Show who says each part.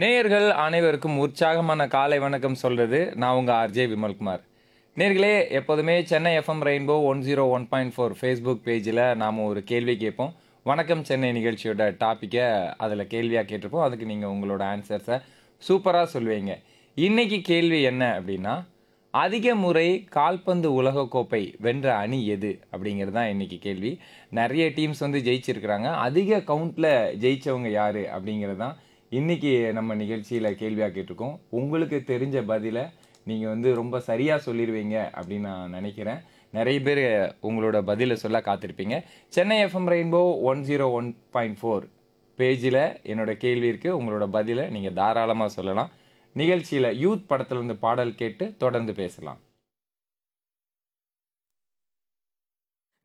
Speaker 1: நேயர்கள் அனைவருக்கும் உற்சாகமான காலை வணக்கம் சொல்றது நான் உங்க ஆர்ஜே விமல்குமார் நேர்களே எப்போதுமே Chennai FM rainbow one zero one point four Facebook பேஜில் நாம் ஒரு கேள்வி கேட்போம் வணக்கம் சென்னை நிகழ்ச்சியோட டாப்பிக்கை அதில் கேள்வியாக கேட்டிருப்போம் அதுக்கு நீங்கள் உங்களோட ஆன்சர்ஸை சூப்பராக சொல்லுவீங்க இன்னைக்கு கேள்வி என்ன அப்படின்னா அதிக முறை கால்பந்து உலகக்கோப்பை வென்ற அணி எது அப்படிங்கிறது தான் இன்னைக்கு கேள்வி நிறைய டீம்ஸ் வந்து ஜெயிச்சிருக்கிறாங்க அதிக கவுண்ட்ல ஜெயிச்சவங்க யாரு அப்படிங்கிறது தான் இன்னைக்கு நம்ம நிகழ்ச்சியில் கேள்வியாக கேட்டிருக்கோம் உங்களுக்கு தெரிஞ்ச பதிலை நீங்கள் வந்து ரொம்ப சரியாக சொல்லிடுவீங்க அப்படின்னு நான் நினைக்கிறேன் நிறைய பேர் உங்களோட பதிலை சொல்ல காத்திருப்பீங்க Chennai FM rainbow one zero one point four பேஜில் என்னோட கேள்வி இருக்குது உங்களோட பதிலை நீங்கள் தாராளமாக சொல்லலாம் நிகழ்ச்சியில் யூத் படத்துல இருந்து பாடல் கேட்டு தொடர்ந்து பேசலாம்